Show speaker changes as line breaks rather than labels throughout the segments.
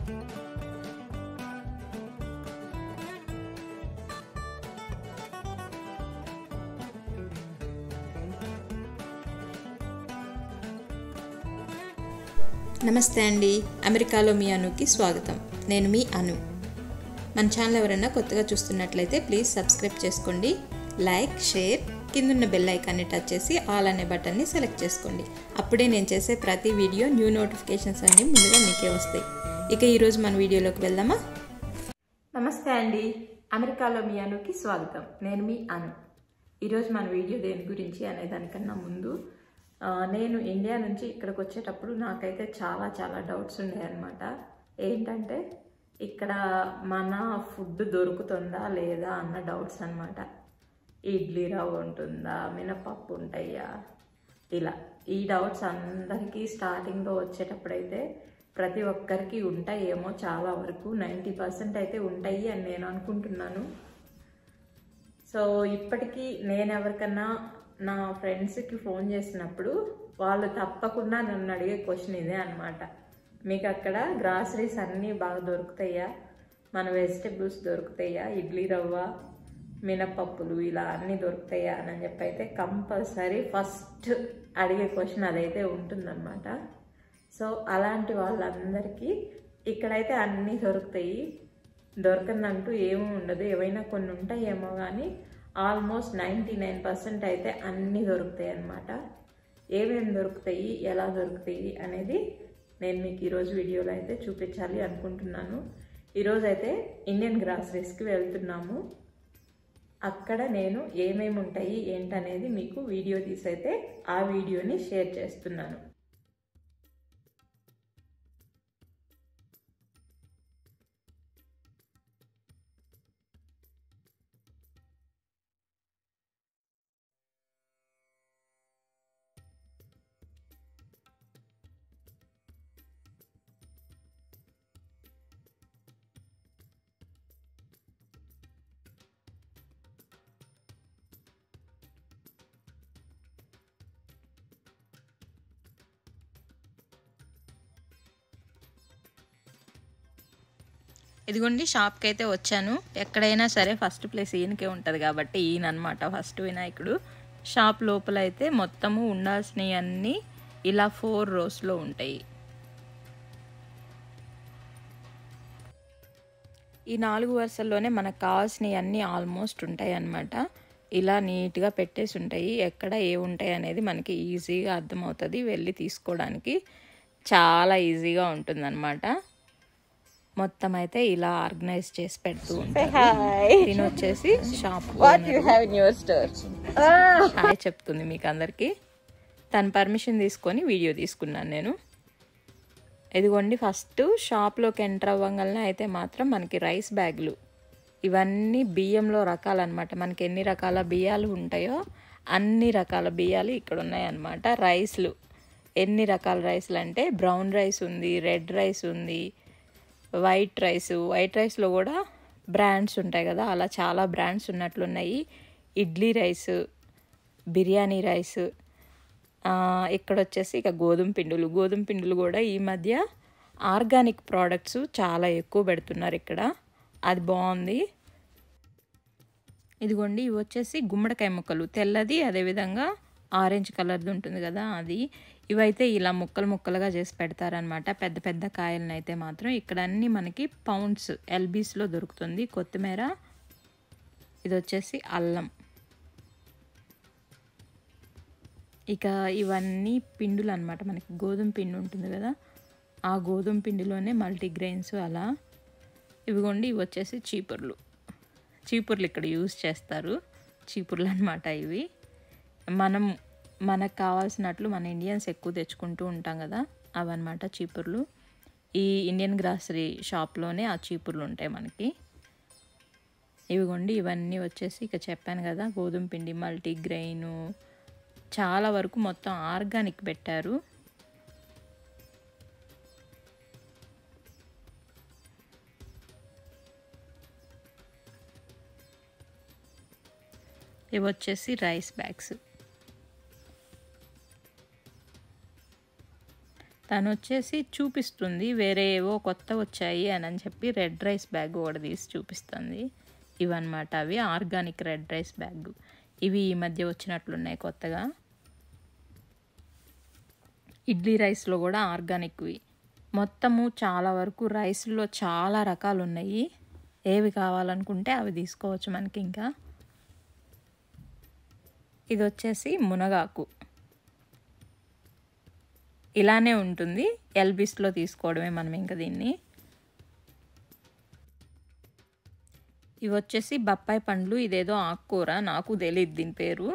నమస్తే అండి అమెరికాలో మీ అనుకి స్వాగతం నేను మీ అను మన ఛానల్ ఎవరైనా కొత్తగా చూస్తున్నట్లయితే ప్లీజ్ సబ్స్క్రైబ్ చేసుకోండి లైక్ షేర్ కిందున్న బెల్ ఐకాన్ని టచ్ చేసి ఆల్ అనే బటన్ని సెలెక్ట్ చేసుకోండి అప్పుడే నేను చేసే ప్రతి వీడియో న్యూ నోటిఫికేషన్స్ అన్నీ ముందుగా మీకే వస్తాయి ఇక ఈరోజు మన వీడియోలోకి వెళ్దామా నమస్తే అండి అమెరికాలో మీ అనుకి స్వాగతం నేను మీ అను ఈరోజు మన వీడియో దేని గురించి అనే దానికన్నా ముందు ఆ, నేను ఇండియా నుంచి ఇక్కడికి వచ్చేటప్పుడు నాకైతే చాలా చాలా డౌట్స్ ఉన్నాయన్నమాట ఏంటంటే ఇక్కడ మన ఫుడ్ దొరుకుతుందా లేదా అన్న డౌట్స్ అన్నమాట ఇడ్లీ రవ్వ ఉంటుందా మినపప్పు ఉంటాయా ఇలా ఈ డౌట్స్ అందరికీ స్టార్టింగ్లో వచ్చేటప్పుడైతే ప్రతి ఒక్కరికి ఉంటాయేమో చాలా వరకు నైంటీ పర్సెంట్ అయితే ఉంటాయి అని నేను అనుకుంటున్నాను సో ఇప్పటికీ నేను ఎవరికన్నా నా ఫ్రెండ్స్కి ఫోన్ చేసినప్పుడు వాళ్ళు తప్పకుండా నన్ను అడిగే క్వశ్చన్ ఇదే అనమాట మీకు అక్కడ గ్రాసరీస్ అన్నీ బాగా దొరుకుతాయా మన వెజిటబుల్స్ దొరుకుతాయా ఇడ్లీ రవ్వ మినపప్పులు ఇలా అన్నీ దొరుకుతాయా అని చెప్పి అయితే కంపల్సరీ ఫస్ట్ అడిగే క్వశ్చన్ అదైతే ఉంటుందన్నమాట సో అలాంటి వాళ్ళందరికీ ఇక్కడైతే అన్నీ దొరుకుతాయి దొరకనంటూ ఏమీ ఉండదు ఏవైనా కొన్ని ఉంటాయేమో కానీ ఆల్మోస్ట్ నైంటీ నైన్ పర్సెంట్ అయితే అన్నీ దొరుకుతాయి అన్నమాట ఏమేమి దొరుకుతాయి ఎలా దొరుకుతాయి అనేది నేను మీకు ఈరోజు వీడియోలో అయితే చూపించాలి అనుకుంటున్నాను ఈరోజు అయితే ఇండియన్ గ్రాసరీస్కి వెళ్తున్నాము అక్కడ నేను ఏమేమి ఉంటాయి ఏంటనేది మీకు వీడియో తీసైతే ఆ వీడియోని షేర్ చేస్తున్నాను ఇదిగోండి షాప్కి అయితే వచ్చాను ఎక్కడైనా సరే ఫస్ట్ ప్లేస్ ఈయనకే ఉంటుంది కాబట్టి ఈయన అనమాట ఫస్ట్ వినాయకుడు షాప్ లోపల అయితే మొత్తము ఉండాల్సినవి అన్నీ ఇలా ఫోర్ రోస్లో ఉంటాయి ఈ నాలుగు వరుసల్లోనే మనకు కావాల్సినవి అన్నీ ఆల్మోస్ట్ ఉంటాయి అన్నమాట ఇలా నీట్గా పెట్టేసి ఉంటాయి ఎక్కడ ఏ ఉంటాయి అనేది మనకి ఈజీగా అర్థమవుతుంది వెళ్ళి తీసుకోవడానికి చాలా ఈజీగా ఉంటుందన్నమాట మొత్తం అయితే ఇలా ఆర్గనైజ్ చేసి పెడుతూ ఉంటారు దీని వచ్చేసి shop
have in your store?
Hi చెప్తుంది మీకు అందరికీ తన పర్మిషన్ తీసుకొని వీడియో తీసుకున్నాను నేను ఇదిగోండి ఫస్ట్ షాప్లోకి ఎంటర్ అవ్వగానే అయితే మాత్రం మనకి రైస్ బ్యాగులు ఇవన్నీ బియ్యంలో రకాలన్నమాట మనకి ఎన్ని రకాల బియ్యాలు ఉంటాయో అన్ని రకాల బియ్యాలు ఇక్కడ ఉన్నాయన్నమాట రైస్లు ఎన్ని రకాల రైస్లు అంటే బ్రౌన్ రైస్ ఉంది రెడ్ రైస్ ఉంది వైట్ రైస్ వైట్ రైస్లో కూడా బ్రాండ్స్ ఉంటాయి కదా అలా చాలా బ్రాండ్స్ ఉన్నట్లున్నాయి ఇడ్లీ రైస్ బిర్యానీ రైస్ ఆ, ఇక్కడ వచ్చేసి ఇక గోధుమ పిండులు గోధుమ పిండులు కూడా ఈ మధ్య ఆర్గానిక్ ప్రోడక్ట్స్ చాలా ఎక్కువ పెడుతున్నారు ఇక్కడ అది బాగుంది ఇదిగోండి ఇవి వచ్చేసి గుమ్మడికాయ ముక్కలు తెల్లది అదేవిధంగా ఆరెంజ్ కలర్ది ఉంటుంది కదా అది ఇవైతే ఇలా ముక్కలు ముక్కలుగా చేసి పెడతారనమాట పెద్ద పెద్ద కాయలను అయితే మాత్రం ఇక్కడ అన్నీ మనకి పౌండ్స్ ఎల్బీస్లో దొరుకుతుంది కొత్తిమీర ఇది వచ్చేసి అల్లం ఇక ఇవన్నీ పిండులు అనమాట మనకి గోధుమ పిండి ఉంటుంది కదా ఆ గోధుమ పిండిలోనే మల్టీగ్రెయిన్స్ అలా ఇవిగోండి ఇవి వచ్చేసి చీపుర్లు చీపుర్లు ఇక్కడ యూజ్ చేస్తారు చీపుర్లు అనమాట ఇవి మనం మనకు కావాల్సినట్లు మన ఇండియన్స్ ఎక్కువ తెచ్చుకుంటూ ఉంటాం కదా అవన్నమాట చీపుర్లు ఈ ఇండియన్ గ్రాసరీ షాప్లోనే ఆ చీపుర్లు ఉంటాయి మనకి ఇవిగోండి ఇవన్నీ వచ్చేసి ఇక చెప్పాను కదా గోధుమ పిండి మల్టీగ్రెయిన్ చాలా వరకు మొత్తం ఆర్గానిక్ పెట్టారు ఇవి వచ్చేసి రైస్ బ్యాగ్స్ తను వచ్చేసి చూపిస్తుంది వేరే ఏవో కొత్త వచ్చాయి అని అని చెప్పి రెడ్ రైస్ బ్యాగ్ ఒకటి తీసి చూపిస్తుంది ఇవన్నమాట అవి ఆర్గానిక్ రెడ్ రైస్ బ్యాగ్ ఇవి ఈ మధ్య వచ్చినట్లున్నాయి కొత్తగా ఇడ్లీ రైస్లో కూడా ఆర్గానిక్వి మొత్తము చాలా వరకు రైస్లో చాలా రకాలు ఉన్నాయి ఏవి కావాలనుకుంటే అవి తీసుకోవచ్చు మనకి ఇంకా ఇది వచ్చేసి మునగాకు ఇలానే ఉంటుంది ఎల్బిస్లో తీసుకోవడమే మనం ఇంకా దీన్ని ఇవి వచ్చేసి బత్తాయి పండ్లు ఇదేదో ఆకుకూర నాకు తెలియదు దీని పేరు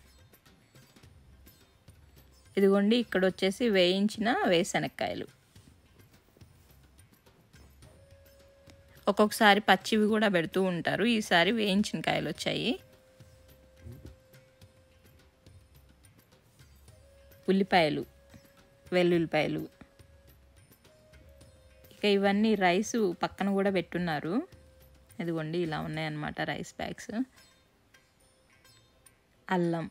ఇదిగోండి ఇక్కడ వచ్చేసి వేయించిన వేసనక్కాయలు ఒక్కొక్కసారి పచ్చివి కూడా పెడుతూ ఉంటారు ఈసారి వేయించిన కాయలు వచ్చాయి ఉల్లిపాయలు వెల్లుల్లిపాయలు ఇక ఇవన్నీ రైసు పక్కన కూడా పెట్టున్నారు ఇదిగోండి ఇలా ఉన్నాయన్నమాట రైస్ బ్యాగ్స్ అల్లం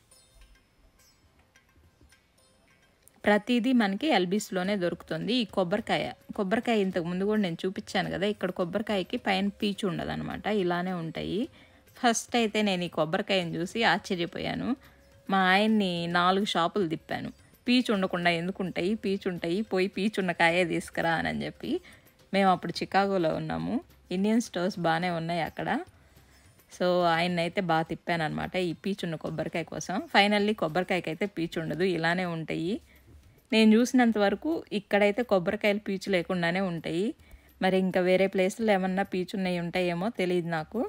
ప్రతిదీ మనకి ఎల్బీస్లోనే దొరుకుతుంది ఈ కొబ్బరికాయ కొబ్బరికాయ ఇంతకు ముందు కూడా నేను చూపించాను కదా ఇక్కడ కొబ్బరికాయకి పైన పీచు ఉండదన్నమాట ఇలానే ఉంటాయి ఫస్ట్ అయితే నేను ఈ కొబ్బరికాయని చూసి ఆశ్చర్యపోయాను మా ఆయన్ని నాలుగు షాపులు తిప్పాను పీచు ఉండకుండా ఎందుకు ఉంటాయి పీచు ఉంటాయి పోయి పీచు ఉన్న కాయే తీసుకురా అని చెప్పి మేము అప్పుడు చికాగోలో ఉన్నాము ఇండియన్ స్టోర్స్ బాగానే ఉన్నాయి అక్కడ సో ఆయన అయితే బాగా తిప్పాను అనమాట ఈ పీచున్న కొబ్బరికాయ కోసం ఫైనల్లీ కొబ్బరికాయకి అయితే పీచు ఉండదు ఇలానే ఉంటాయి నేను చూసినంత వరకు ఇక్కడైతే కొబ్బరికాయలు పీచు లేకుండానే ఉంటాయి మరి ఇంకా వేరే ప్లేస్లో ఏమన్నా పీచున్నవి ఉంటాయేమో తెలియదు నాకు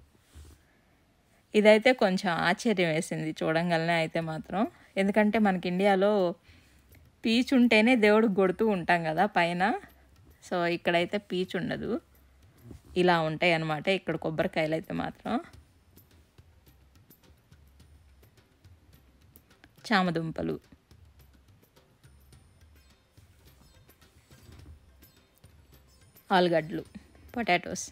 ఇదైతే కొంచెం ఆశ్చర్యం వేసింది చూడంగానే అయితే మాత్రం ఎందుకంటే మనకి ఇండియాలో పీచు ఉంటేనే దేవుడికి కొడుతూ ఉంటాం కదా పైన సో ఇక్కడైతే పీచు ఉండదు ఇలా ఉంటాయి అన్నమాట ఇక్కడ కొబ్బరికాయలు అయితే మాత్రం చామదుంపలు ఆలుగడ్డలు పొటాటోస్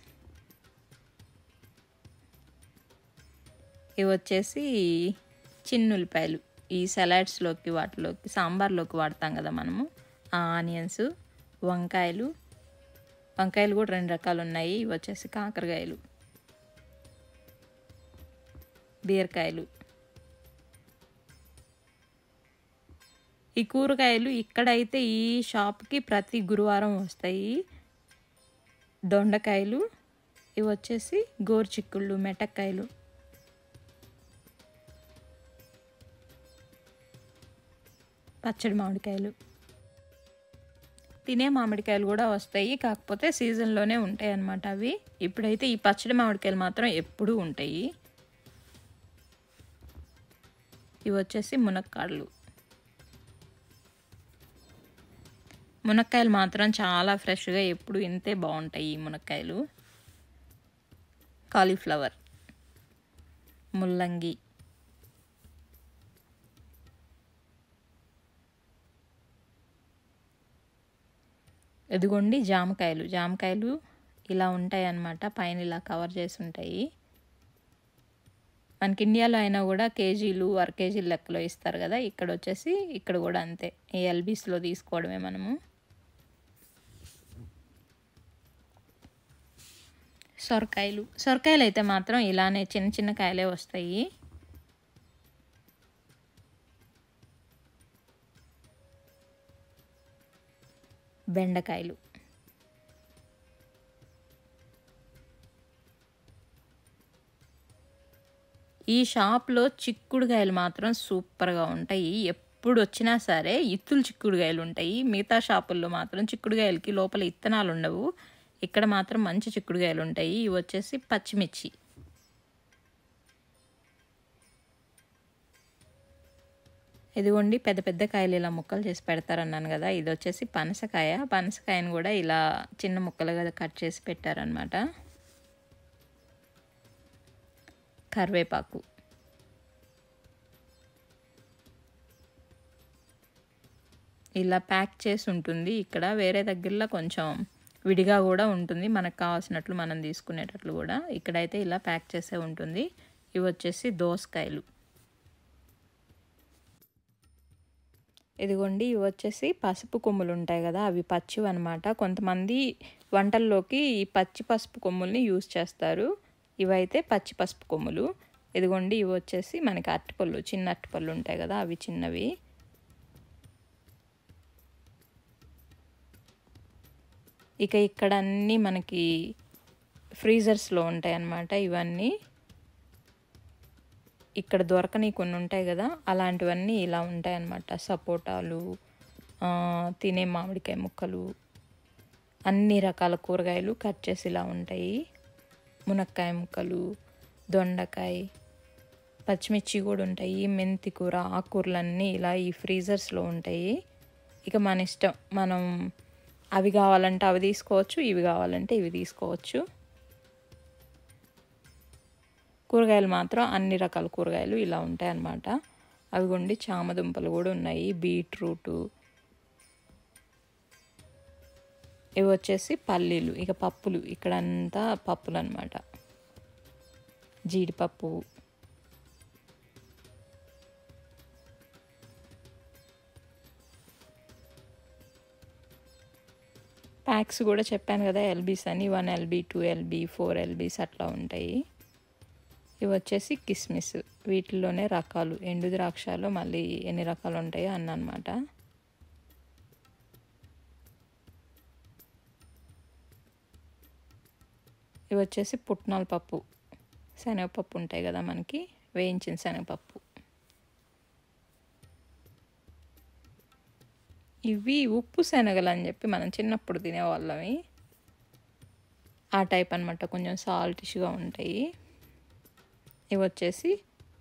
ఇవి వచ్చేసి చిన్నుల్లిపాయలు ఈ సలాడ్స్లోకి వాటిలోకి సాంబార్లోకి వాడతాం కదా మనము ఆ ఆనియన్స్ వంకాయలు వంకాయలు కూడా రెండు రకాలు ఉన్నాయి ఇవి వచ్చేసి కాకరకాయలు బీరకాయలు ఈ కూరగాయలు ఇక్కడైతే ఈ షాప్కి ప్రతి గురువారం వస్తాయి దొండకాయలు ఇవి వచ్చేసి గోరుచిక్కుళ్ళు మెటక్కాయలు పచ్చడి మామిడికాయలు తినే మామిడికాయలు కూడా వస్తాయి కాకపోతే సీజన్లోనే ఉంటాయి అన్నమాట అవి ఇప్పుడైతే ఈ పచ్చడి మామిడికాయలు మాత్రం ఎప్పుడూ ఉంటాయి ఇవి వచ్చేసి మునక్కాడలు మునక్కాయలు మాత్రం చాలా ఫ్రెష్గా ఎప్పుడు ఇంతే బాగుంటాయి ఈ మునక్కాయలు కాలీఫ్లవర్ ముల్లంగి ఇదిగోండి జామకాయలు జామకాయలు ఇలా ఉంటాయి అన్నమాట పైన ఇలా కవర్ చేసి ఉంటాయి మనకి ఇండియాలో అయినా కూడా కేజీలు అర కేజీలు లెక్కలో ఇస్తారు కదా ఇక్కడ వచ్చేసి ఇక్కడ కూడా అంతే ఈ ఎల్బీస్లో తీసుకోవడమే మనము సొరకాయలు సొరకాయలు అయితే మాత్రం ఇలానే చిన్న చిన్న కాయలే వస్తాయి బెండకాయలు ఈ షాప్లో చిక్కుడుకాయలు మాత్రం సూపర్గా ఉంటాయి ఎప్పుడు వచ్చినా సరే ఇత్తులు చిక్కుడుకాయలు ఉంటాయి మిగతా షాపుల్లో మాత్రం చిక్కుడుకాయలకి లోపల ఇత్తనాలు ఉండవు ఇక్కడ మాత్రం మంచి చిక్కుడుకాయలు ఉంటాయి ఇవి వచ్చేసి పచ్చిమిర్చి ఇదిగోండి పెద్ద పెద్ద కాయలు ఇలా ముక్కలు చేసి పెడతారన్నాను కదా ఇది వచ్చేసి పనసకాయ పనసకాయను కూడా ఇలా చిన్న ముక్కలుగా కట్ చేసి పెట్టారనమాట కరివేపాకు ఇలా ప్యాక్ చేసి ఉంటుంది ఇక్కడ వేరే దగ్గరలో కొంచెం విడిగా కూడా ఉంటుంది మనకు కావాల్సినట్లు మనం తీసుకునేటట్లు కూడా ఇక్కడైతే ఇలా ప్యాక్ చేసే ఉంటుంది ఇవి వచ్చేసి దోసకాయలు ఇదిగోండి ఇవి వచ్చేసి పసుపు కొమ్ములు ఉంటాయి కదా అవి పచ్చివి అనమాట కొంతమంది వంటల్లోకి ఈ పచ్చి పసుపు కొమ్ముల్ని యూజ్ చేస్తారు ఇవైతే పచ్చి పసుపు కొమ్ములు ఇదిగోండి ఇవి వచ్చేసి మనకి అరటిపళ్ళు చిన్న అరటిపళ్ళు ఉంటాయి కదా అవి చిన్నవి ఇక ఇక్కడ అన్నీ మనకి ఫ్రీజర్స్లో ఉంటాయి అన్నమాట ఇవన్నీ ఇక్కడ దొరకని కొన్ని ఉంటాయి కదా అలాంటివన్నీ ఇలా ఉంటాయి అన్నమాట సపోటాలు తినే మామిడికాయ ముక్కలు అన్ని రకాల కూరగాయలు కట్ చేసి ఇలా ఉంటాయి మునక్కాయ ముక్కలు దొండకాయ పచ్చిమిర్చి కూడా ఉంటాయి మెంతి కూర ఆకుకూరలన్నీ ఇలా ఈ ఫ్రీజర్స్లో ఉంటాయి ఇక మన ఇష్టం మనం అవి కావాలంటే అవి తీసుకోవచ్చు ఇవి కావాలంటే ఇవి తీసుకోవచ్చు కూరగాయలు మాత్రం అన్ని రకాల కూరగాయలు ఇలా ఉంటాయి అన్నమాట అవి కొండి చామదుంపలు కూడా ఉన్నాయి బీట్రూటు ఇవి వచ్చేసి పల్లీలు ఇక పప్పులు ఇక్కడంతా పప్పులు అనమాట జీడిపప్పు ప్యాక్స్ కూడా చెప్పాను కదా ఎల్బీస్ అని one LB two LB four LBs అట్లా ఉంటాయి ఇవి వచ్చేసి కిస్మిస్ వీటిల్లోనే రకాలు ఎండు ద్రాక్షలో మళ్ళీ ఎన్ని రకాలు ఉంటాయో అన్న అనమాట ఇవి వచ్చేసి పుట్నాల పప్పు శనగపప్పు ఉంటాయి కదా మనకి వేయించిన శనగపప్పు ఇవి ఉప్పు శనగలు అని చెప్పి మనం చిన్నప్పుడు తినేవాళ్ళమి ఆ టైప్ అనమాట కొంచెం సాల్టిష్గా ఉంటాయి ఇవి వచ్చేసి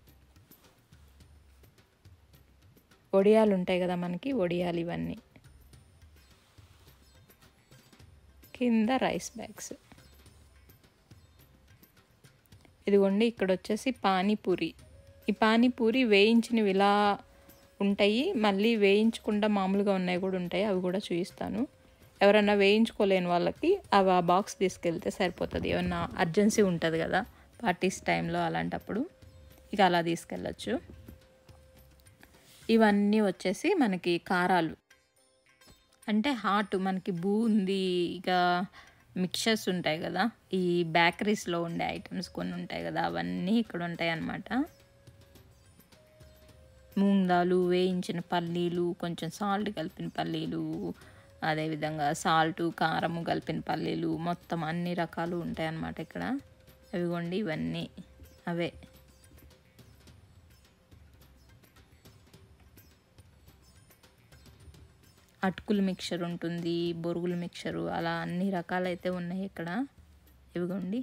వడియాలు ఉంటాయి కదా మనకి వడియాలు ఇవన్నీ కింద రైస్ బ్యాగ్స్ ఇదిగోండి ఇక్కడ వచ్చేసి పానీపూరి ఈ పానీపూరి వేయించినవి ఇలా ఉంటాయి మళ్ళీ వేయించకుండా మామూలుగా ఉన్నాయి కూడా ఉంటాయి అవి కూడా చూపిస్తాను ఎవరన్నా వేయించుకోలేని వాళ్ళకి అవి ఆ బాక్స్ తీసుకెళ్తే సరిపోతుంది ఏమన్నా అర్జెన్సీ ఉంటుంది కదా పార్టీస్ టైంలో అలాంటప్పుడు ఇక అలా తీసుకెళ్ళచ్చు ఇవన్నీ వచ్చేసి మనకి కారాలు అంటే హాట్ మనకి బూందీ ఇక మిక్చర్స్ ఉంటాయి కదా ఈ బేకరీస్లో ఉండే ఐటమ్స్ కొన్ని ఉంటాయి కదా అవన్నీ ఇక్కడ ఉంటాయి అన్నమాట మూంగాలు వేయించిన పల్లీలు కొంచెం సాల్ట్ కలిపిన పల్లీలు అదేవిధంగా సాల్ట్ కారము కలిపిన పల్లీలు మొత్తం అన్ని రకాలు ఉంటాయి అన్నమాట ఇక్కడ అవిగోండి ఇవన్నీ అవే అటుకుల మిక్చర్ ఉంటుంది బొరుగుల మిక్చరు అలా అన్ని రకాలైతే ఉన్నాయి ఇక్కడ ఇవిగోండి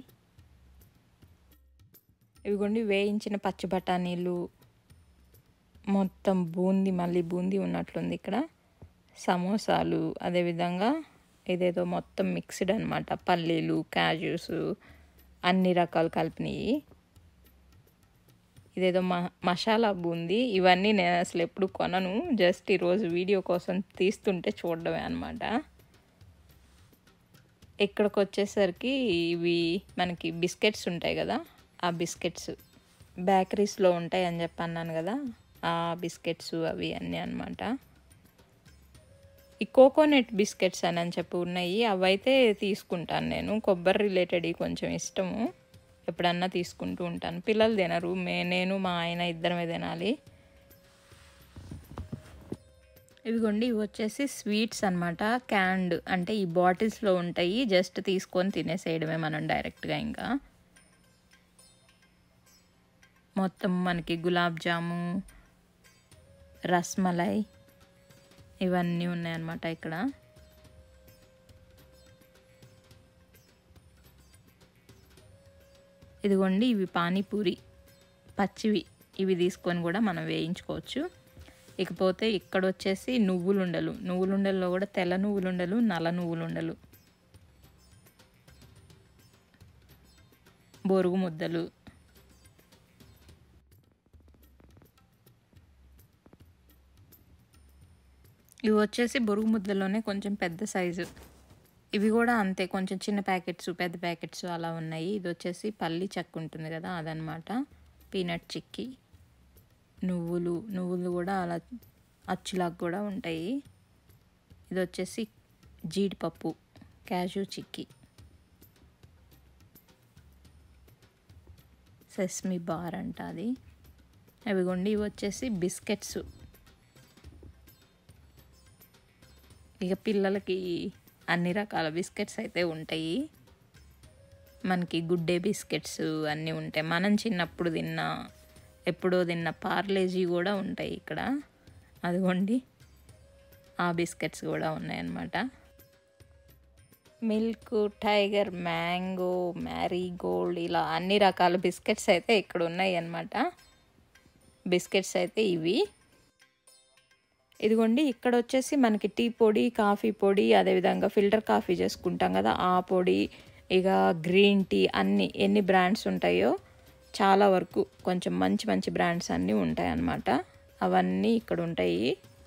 ఇవిగోండి వేయించిన పచ్చి బఠానీలు మొత్తం బూందీ మళ్ళీ బూందీ ఉన్నట్లుంది ఇక్కడ సమోసాలు అదేవిధంగా ఇదేదో మొత్తం మిక్స్డ్ అనమాట పల్లీలు క్యాజ్యూస్ అన్ని రకాలు కలిపినవి ఇదేదో మ మసాలా బూందీ ఇవన్నీ నేను అసలు ఎప్పుడు కొనను జస్ట్ ఈరోజు వీడియో కోసం తీస్తుంటే చూడడమే అనమాట ఇక్కడికి వచ్చేసరికి ఇవి మనకి బిస్కెట్స్ ఉంటాయి కదా ఆ బిస్కెట్స్ బేకరీస్లో ఉంటాయి అని చెప్పి అన్నాను కదా ఆ బిస్కెట్స్ అవి అన్నీ అనమాట ఈ కోకోనట్ బిస్కెట్స్ అని అని చెప్పి ఉన్నాయి అవైతే తీసుకుంటాను నేను కొబ్బరి రిలేటెడ్ కొంచెం ఇష్టము ఎప్పుడన్నా తీసుకుంటూ ఉంటాను పిల్లలు తినరు మే నేను మా ఆయన ఇద్దరమే తినాలి ఇవిగోండి ఇవి వచ్చేసి స్వీట్స్ అనమాట క్యాండ్ అంటే ఈ బాటిల్స్లో ఉంటాయి జస్ట్ తీసుకొని తినేసేయడమే మనం డైరెక్ట్గా ఇంకా మొత్తం మనకి గులాబ్ జాము రస్మలై ఇవన్నీ ఉన్నాయన్నమాట ఇక్కడ ఇదిగోండి ఇవి పానీపూరి పచ్చివి ఇవి తీసుకొని కూడా మనం వేయించుకోవచ్చు ఇకపోతే ఇక్కడ వచ్చేసి నువ్వులుండలు నువ్వులుండల్లో కూడా తెల్ల నువ్వులుండలు నల్ల నువ్వులుండలు బొరుగు ముద్దలు ఇవి వచ్చేసి బొరుగు ముద్దలోనే కొంచెం పెద్ద సైజు ఇవి కూడా అంతే కొంచెం చిన్న ప్యాకెట్స్ పెద్ద ప్యాకెట్స్ అలా ఉన్నాయి ఇది వచ్చేసి పల్లి చెక్క ఉంటుంది కదా అదనమాట పీనట్ చిక్కీ నువ్వులు నువ్వులు కూడా అలా అచ్చులాగా కూడా ఉంటాయి ఇది వచ్చేసి జీడిపప్పు క్యాషూ చిక్కీ సెస్మి బార్ అంట అది అవిగోండి ఇవి వచ్చేసి బిస్కెట్స్ ఇక పిల్లలకి అన్ని రకాల బిస్కెట్స్ అయితే ఉంటాయి మనకి గుడ్ డే బిస్కెట్స్ అన్నీ ఉంటాయి మనం చిన్నప్పుడు తిన్న ఎప్పుడో తిన్న పార్లేజీ కూడా ఉంటాయి ఇక్కడ అదిగోండి ఆ బిస్కెట్స్ కూడా ఉన్నాయన్నమాట మిల్క్ టైగర్ మ్యాంగో మ్యారీగోల్డ్ ఇలా అన్ని రకాల బిస్కెట్స్ అయితే ఇక్కడ ఉన్నాయి అన్నమాట బిస్కెట్స్ అయితే ఇవి ఇదిగోండి ఇక్కడ వచ్చేసి మనకి టీ పొడి కాఫీ పొడి అదేవిధంగా ఫిల్టర్ కాఫీ చేసుకుంటాం కదా ఆ పొడి ఇక గ్రీన్ టీ అన్ని ఎన్ని బ్రాండ్స్ ఉంటాయో చాలా వరకు కొంచెం మంచి మంచి బ్రాండ్స్ అన్నీ ఉంటాయి అన్నమాట అవన్నీ ఇక్కడ ఉంటాయి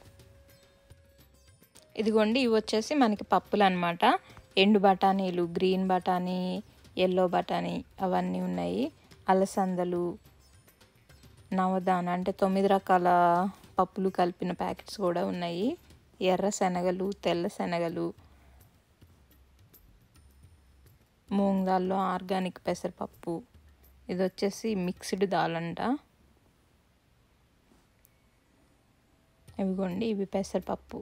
ఇదిగోండి ఇవి వచ్చేసి మనకి పప్పులు అనమాట ఎండు బఠానీలు గ్రీన్ బఠానీ ఎల్లో బఠానీ అవన్నీ ఉన్నాయి అలసందలు నవదాన అంటే తొమ్మిది రకాల పప్పులు కలిపిన ప్యాకెట్స్ కూడా ఉన్నాయి ఎర్ర శనగలు తెల్ల శనగలు మూంగ్ దాల్లో ఆర్గానిక్ పెసరపప్పు ఇది వచ్చేసి మిక్స్డ్ దాల్ అంట ఇవిగోండి ఇవి పెసరపప్పు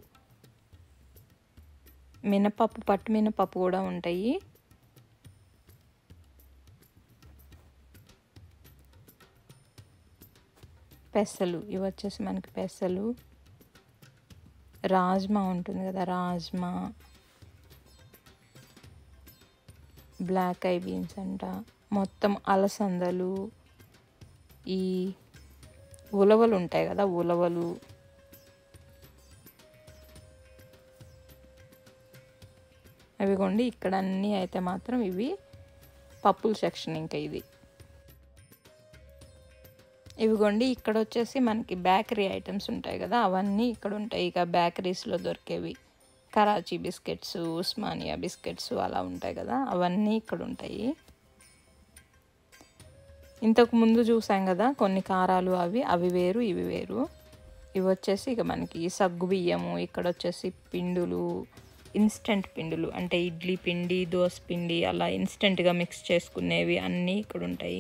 మినపప్పు పట్టు మినపప్పు కూడా ఉంటాయి పెసలు ఇవి వచ్చేసి మనకి పెసలు రాజ్మా ఉంటుంది కదా రాజ్మా బ్లాక్ ఐ బీన్స్ అంట మొత్తం అలసందలు ఈ ఉలవలు ఉంటాయి కదా ఉలవలు అవి కొండి ఇక్కడ అన్నీ అయితే మాత్రం ఇవి పప్పుల సెక్షన్ ఇంకా ఇది ఇవిగోండి ఇక్కడ వచ్చేసి మనకి బేకరీ ఐటమ్స్ ఉంటాయి కదా అవన్నీ ఇక్కడ ఉంటాయి ఇక బేకరీస్లో దొరికేవి కరాచీ బిస్కెట్స్ ఉస్మానియా బిస్కెట్స్ అలా ఉంటాయి కదా అవన్నీ ఇక్కడ ఉంటాయి ఇంతకు ముందు చూసాం కదా కొన్ని కారాలు అవి అవి వేరు ఇవి వేరు ఇవి వచ్చేసి ఇక మనకి సగ్గు బియ్యము ఇక్కడ వచ్చేసి పిండులు ఇన్స్టెంట్ పిండులు అంటే ఇడ్లీ పిండి దోశ పిండి అలా ఇన్స్టెంట్గా మిక్స్ చేసుకునేవి అన్నీ ఇక్కడ ఉంటాయి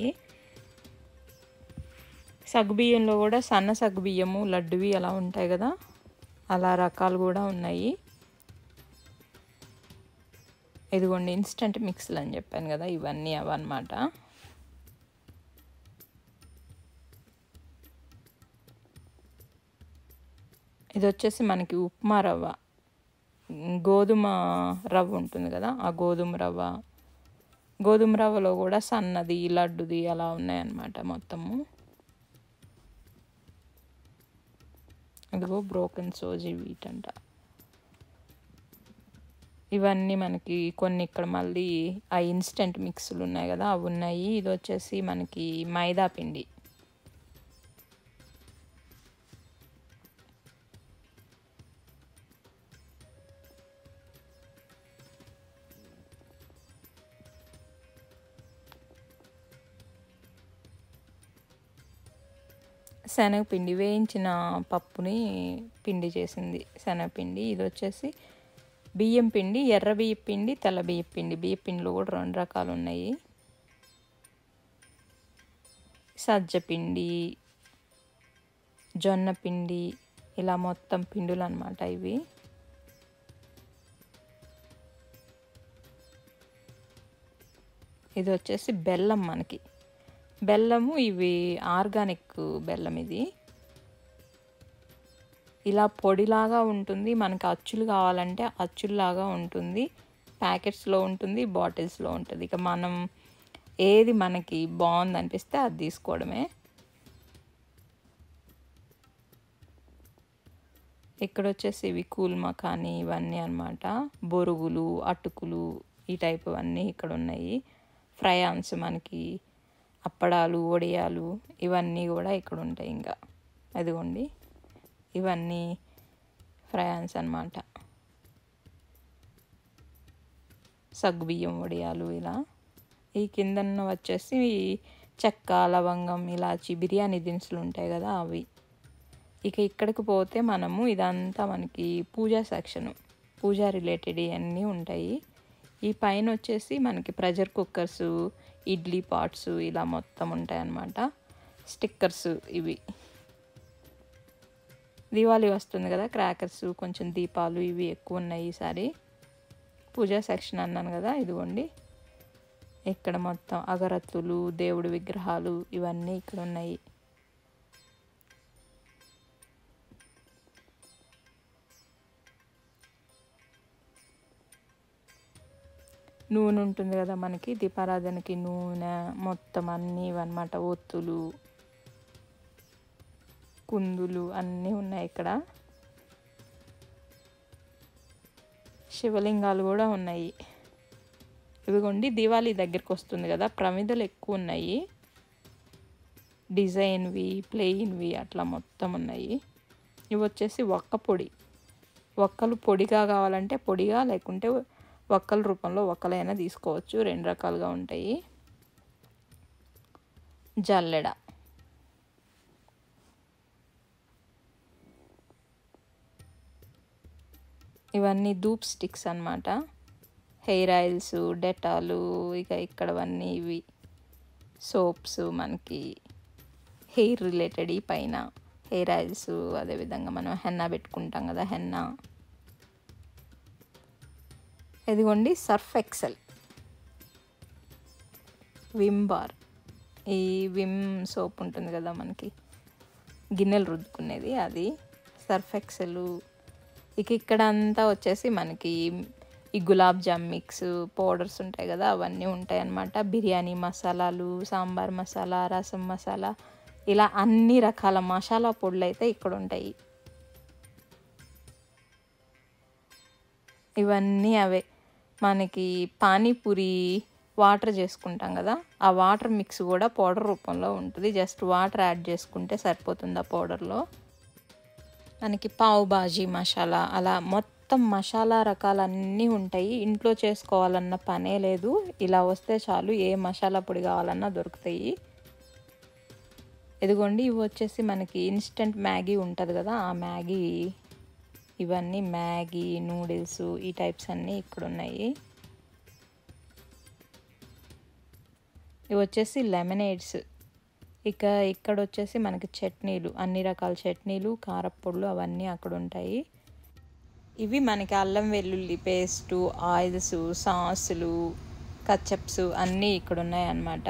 సగ్గుబియ్యంలో కూడా సన్న సగ్గుబియ్యము లడ్డువి అలా ఉంటాయి కదా అలా రకాలు కూడా ఉన్నాయి ఇదిగోండి ఇన్స్టెంట్ మిక్స్లు అని చెప్పాను కదా ఇవన్నీ అవన్నమాట ఇది వచ్చేసి మనకి ఉప్మా రవ్వ గోధుమ రవ్వ ఉంటుంది కదా ఆ గోధుమ రవ్వ గోధుమ రవ్వలో కూడా సన్నది లడ్డుది అలా ఉన్నాయన్నమాట మొత్తము ఇదిగో బ్రోకెన్ సోజీ వీట్ అంట ఇవన్నీ మనకి కొన్ని ఇక్కడ మళ్ళీ ఆ ఇన్స్టెంట్ మిక్స్లు ఉన్నాయి కదా అవి ఉన్నాయి ఇది వచ్చేసి మనకి మైదా పిండి శనగపిండి వేయించిన పప్పుని పిండి చేసింది శనగపిండి ఇది వచ్చేసి బియ్యం పిండి ఎర్ర బియ్య పిండి తెల్ల బియ్య పిండి బియ్య పిండిలో కూడా రెండు రకాలు ఉన్నాయి సజ్జ పిండి జొన్న పిండి ఇలా మొత్తం పిండులు అనమాట ఇవి ఇది వచ్చేసి బెల్లం మనకి బెల్లము ఇవి ఆర్గానిక్ బెల్లం ఇది ఇలా పొడిలాగా ఉంటుంది మనకి అచ్చులు కావాలంటే అచ్చుల్లాగా ఉంటుంది ప్యాకెట్స్లో ఉంటుంది బాటిల్స్లో ఉంటుంది ఇక మనం ఏది మనకి బాగుంది అనిపిస్తే అది తీసుకోవడమే ఇక్కడ వచ్చేసి ఇవి కూల్మా కానీ ఇవన్నీ అనమాట బొరుగులు అటుకులు ఈ టైప్ అన్నీ ఇక్కడ ఉన్నాయి ఫ్రయాన్స్ మనకి అప్పడాలు వడియాలు ఇవన్నీ కూడా ఇక్కడ ఉంటాయి ఇంకా అదిగోండి ఇవన్నీ ఫ్రయాన్స్ అనమాట సగ్గుబియ్యం వడియాలు ఇలా ఈ కిందన్న వచ్చేసి చెక్క లవంగం ఇలాచి బిర్యానీ దినుసులు ఉంటాయి కదా అవి ఇక ఇక్కడికి పోతే మనము ఇదంతా మనకి పూజా సెక్షన్ పూజా రిలేటెడ్ ఇవన్నీ ఉంటాయి ఈ పైన వచ్చేసి మనకి ప్రెషర్ కుక్కర్స్ ఇడ్లీ పాట్స్ ఇలా మొత్తం ఉంటాయి అన్నమాట స్టిక్కర్స్ ఇవి దివాళీ వస్తుంది కదా క్రాకర్స్ కొంచెం దీపాలు ఇవి ఎక్కువ ఉన్నాయి ఈసారి పూజా సెక్షన్ అన్నాను కదా ఇదిగోండి ఇక్కడ మొత్తం అగరత్తులు దేవుడి విగ్రహాలు ఇవన్నీ ఇక్కడ ఉన్నాయి నూనె ఉంటుంది కదా మనకి దీపారాధనకి నూనె మొత్తం అన్నీ ఇవన్నమాట ఒత్తులు కుందులు అన్నీ ఉన్నాయి ఇక్కడ శివలింగాలు కూడా ఉన్నాయి ఇవిగోండి దివాళీ దగ్గరికి వస్తుంది కదా ప్రమిదలు ఎక్కువ ఉన్నాయి డిజైన్వి ప్లెయిన్వి అట్లా మొత్తం ఉన్నాయి ఇవి వచ్చేసి ఒక్క పొడి ఒక్కలు పొడిగా కావాలంటే పొడిగా లేకుంటే ఒక్కల రూపంలో ఒక్కలైనా తీసుకోవచ్చు రెండు రకాలుగా ఉంటాయి జల్లెడ ఇవన్నీ ధూప్ స్టిక్స్ అన్నమాట హెయిర్ ఆయిల్స్ డెటాలు ఇక ఇక్కడవన్నీ ఇవి సోప్స్ మనకి హెయిర్ రిలేటెడ్ ఈ పైన హెయిర్ ఆయిల్స్ అదేవిధంగా మనం హెన్నా పెట్టుకుంటాం కదా హెన్నా ఇదిగోండి సర్ఫ్ ఎక్సెల్ విమ్ బార్ ఈ విమ్ సోప్ ఉంటుంది కదా మనకి గిన్నెలు రుద్దుకునేది అది సర్ఫ్ ఎక్సెల్ ఇక ఇక్కడ అంతా వచ్చేసి మనకి ఈ గులాబ్ జామ్ మిక్స్ పౌడర్స్ ఉంటాయి కదా అవన్నీ ఉంటాయి అన్నమాట బిర్యానీ మసాలాలు సాంబార్ మసాలా రసం మసాలా ఇలా అన్ని రకాల మసాలా పొడులు అయితే ఇక్కడ ఉంటాయి ఇవన్నీ అవే మనకి పానీపూరి వాటర్ చేసుకుంటాం కదా ఆ వాటర్ మిక్స్ కూడా పౌడర్ రూపంలో ఉంటుంది జస్ట్ వాటర్ యాడ్ చేసుకుంటే సరిపోతుంది ఆ పౌడర్లో మనకి పావు బాజీ మసాలా అలా మొత్తం మసాలా రకాలన్నీ ఉంటాయి ఇంట్లో చేసుకోవాలన్న పనే లేదు ఇలా వస్తే చాలు ఏ మసాలా పొడి కావాలన్నా దొరుకుతాయి ఇదిగోండి ఇవి వచ్చేసి మనకి ఇన్స్టెంట్ మ్యాగీ ఉంటుంది కదా ఆ మ్యాగీ ఇవన్నీ మ్యాగీ నూడిల్స్ ఈ టైప్స్ అన్నీ ఇక్కడ ఉన్నాయి ఇవి వచ్చేసి లెమనేడ్స్ ఇక ఇక్కడ వచ్చేసి మనకి చట్నీలు అన్ని రకాల చట్నీలు కారప్పొడులు అవన్నీ అక్కడ ఉంటాయి ఇవి మనకి అల్లం వెల్లుల్లి పేస్టు ఆయిల్స్ సాసులు కచ్చప్స్ అన్నీ ఇక్కడ ఉన్నాయి అన్నమాట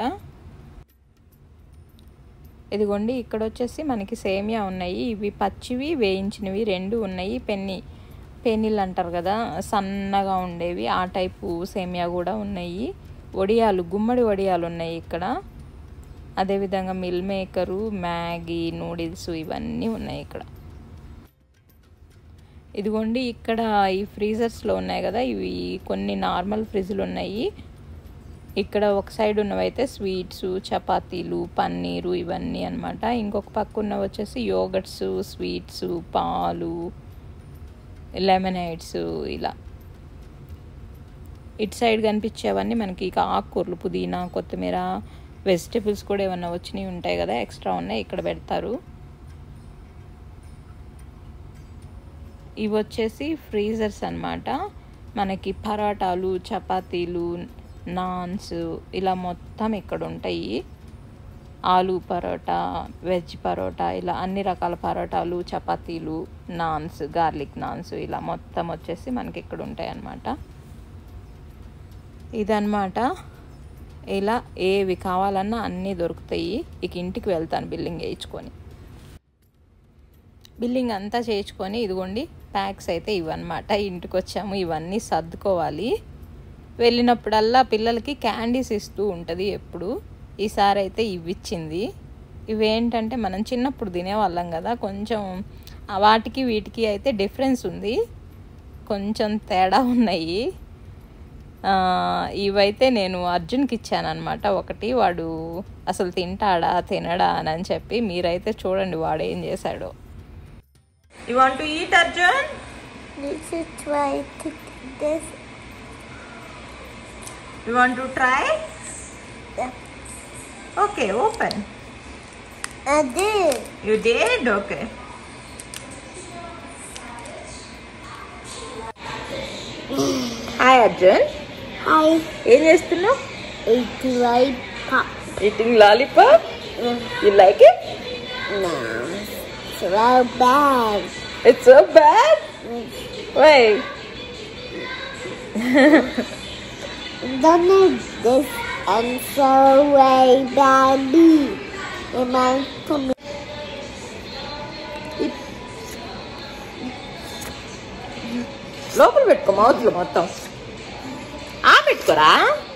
ఇదిగోండి ఇక్కడ వచ్చేసి మనకి సేమియా ఉన్నాయి ఇవి పచ్చివి వేయించినవి రెండు ఉన్నాయి పెన్ని పెన్నీళ్ళు అంటారు కదా సన్నగా ఉండేవి ఆ టైపు సేమియా కూడా ఉన్నాయి వడియాలు గుమ్మడి వడియాలు ఉన్నాయి ఇక్కడ అదేవిధంగా మిల్ మేకరు మ్యాగీ నూడిల్స్ ఇవన్నీ ఉన్నాయి ఇక్కడ ఇదిగోండి ఇక్కడ ఈ ఫ్రీజర్స్లో ఉన్నాయి కదా ఇవి కొన్ని నార్మల్ ఫ్రిడ్జ్లు ఉన్నాయి ఇక్కడ ఒక సైడ్ ఉన్నవైతే స్వీట్స్ చపాతీలు పన్నీరు ఇవన్నీ అనమాట ఇంకొక పక్క ఉన్నవి వచ్చేసి యోగట్స్ స్వీట్స్ పాలు లెమనైడ్స్ ఇలా ఇటు సైడ్ కనిపించేవన్నీ మనకి ఇక ఆకుకూరలు పుదీనా కొత్తిమీర వెజిటేబుల్స్ కూడా ఏమన్నా వచ్చినవి ఉంటాయి కదా ఎక్స్ట్రా ఉన్నాయి ఇక్కడ పెడతారు ఇవి వచ్చేసి ఫ్రీజర్స్ అనమాట మనకి పరాటాలు చపాతీలు నాన్స్ ఇలా మొత్తం ఇక్కడ ఉంటాయి ఆలు పరోటా వెజ్ పరోటా ఇలా అన్ని రకాల పరోటాలు చపాతీలు నాన్స్ గార్లిక్ నాన్స్ ఇలా మొత్తం వచ్చేసి మనకి ఇక్కడ ఉంటాయి అన్నమాట ఇదన్నమాట ఇలా ఏవి కావాలన్నా అన్నీ దొరుకుతాయి ఇక ఇంటికి వెళ్తాను బిల్లింగ్ వేయించుకొని బిల్లింగ్ అంతా చేయించుకొని ఇదిగోండి ప్యాక్స్ అయితే ఇవన్నమాట ఇంటికి వచ్చాము ఇవన్నీ సర్దుకోవాలి వెళ్ళినప్పుడల్లా పిల్లలకి క్యాండీస్ ఇస్తూ ఉంటుంది ఎప్పుడు ఈసారి అయితే ఇవి ఇచ్చింది ఇవేంటంటే మనం చిన్నప్పుడు తినేవాళ్ళం కదా కొంచెం వాటికి వీటికి అయితే డిఫరెన్స్ ఉంది కొంచెం తేడా ఉన్నాయి ఇవైతే నేను అర్జున్కి ఇచ్చాను అనమాట ఒకటి వాడు అసలు తింటాడా తినడా అని చెప్పి మీరైతే చూడండి వాడు ఏం చేశాడో you want to eat Arjun
This is try to this.
You want to try
Yeah.
Okay open
I did.
You did okay hi Arjun
I
ఏం చేస్తున్నావు
eat right pop.
Eating lollipop you like it
No. So bad.
It's so bad why
Don't need this and so way badly. It might come
లోపల పెట్టుకో మౌత్లో మొత్తం ఆ పెట్టుకోరా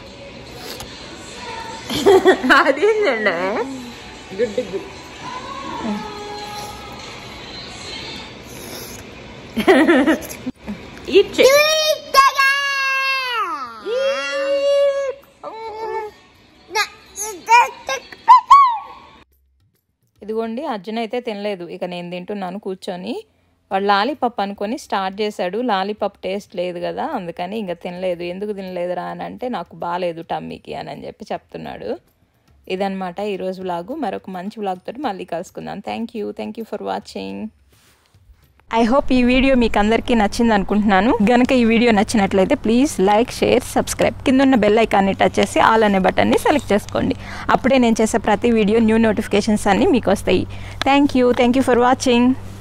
అదేంటండి గుడ్డు గుడ్డు ఈట్ చెయ్యి ఇదిగోండి అర్జున్ అయితే తినలేదు ఇక నేను తింటున్నాను కూర్చొని వాడు లాలీపాప్ అనుకొని స్టార్ట్ చేశాడు లాలీపాప్ టేస్ట్ లేదు కదా అందుకని ఇంకా తినలేదు ఎందుకు తినలేదురా అని అంటే నాకు బాగాలేదు టమ్మీకి అని అని చెప్పి చెప్తున్నాడు ఇదనమాట ఈరోజు వ్లాగు మరొక మంచి వ్లాగ్ తోటి మళ్ళీ కలుసుకుందాం thank you thank you for watching I hope ఈ వీడియో మీకు అందరికీ నచ్చింది అనుకుంటున్నాను గనక ఈ వీడియో నచ్చినట్లయితే ప్లీజ్ లైక్ షేర్ సబ్స్క్రైబ్ కింద ఉన్న బెల్ ఐకాన్ని టచ్ చేసి ఆల్ అనే బటన్ని సెలెక్ట్ చేసుకోండి అప్పుడే నేను చేసే ప్రతి వీడియో న్యూ నోటిఫికేషన్స్ అన్నీ మీకు వస్తాయి thank you thank you for watching